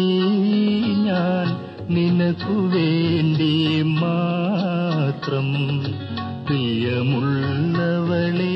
ഞാൻ നിനക്കു വേണ്ടി മാത്രം പ്രിയമുള്ളവളേ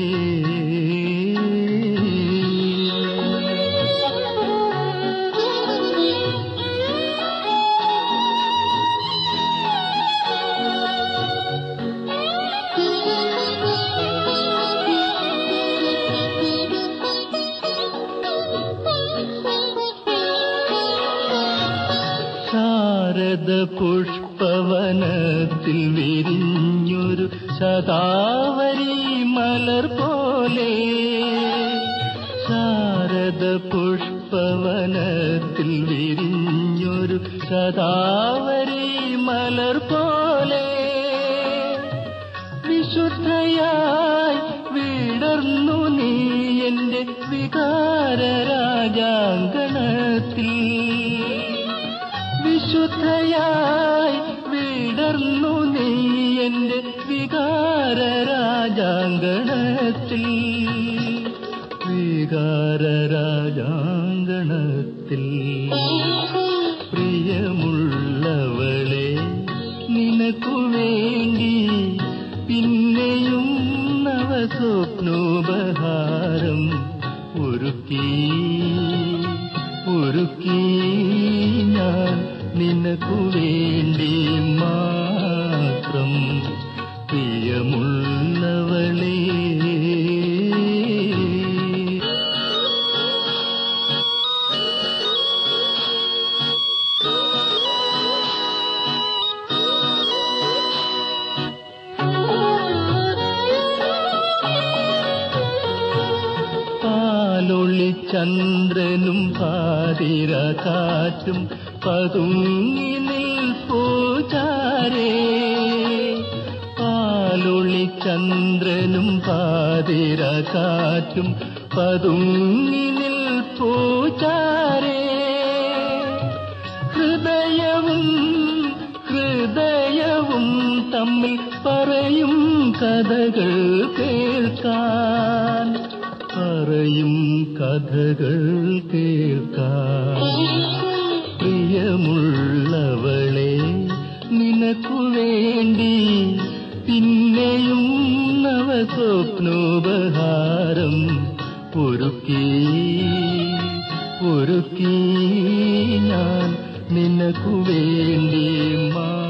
ശാരദ പുഷ്പവനത്തിൽ വിരിഞ്ഞൊരു ശതാവരി മലർ പോലെ ശാരദ പുഷ്പവനത്തിൽ വിരിഞ്ഞൊരു ശതാവരി മലർ പോലെ വിശുദ്ധയായി വിടർന്നു നീ എന്റെ വികാര രാജാങ്കണത്തിൽ വിശുദ്ധയായി വിടർന്നു നീ എന്റെ വികാര രാജാങ്കണത്തിൽ വികാര രാജാങ്കണത്തിൽ പ്രിയമുള്ളവളെ നിനക്കു വേണ്ടി പിന്നെയും നവസ്വപ്നോപഹാരം ഒരുക്കി ഒരുക്കി ഞാൻ നിനക്കു വേണ്ടി മാത്രം പ്രിയമുള്ളവളേ പാലൊളി ചന്ദ്രനും പാതിര കാറ്റും പതുങ്ങി നിൽപ്പൂചാരേ പാലൊളി ചന്ദ്രനും പാതിര കാറ്റും പതുങ്ങി നിൽപ്പൂചാരേ ഹൃദയവും ഹൃദയവും തമ്മിൽ പറയും കഥകൾ കേൾക്കാൻ പറയും കഥകൾ കേൾക്കാൻ പ്രിയമുള്ളവളെ നിനക്കു വേണ്ടി പിന്നെയും നവസ്വപ്നോപഹാരം ഒരുക്കി ഒരുക്കി ഞാൻ നിനക്കു വേണ്ടി മാ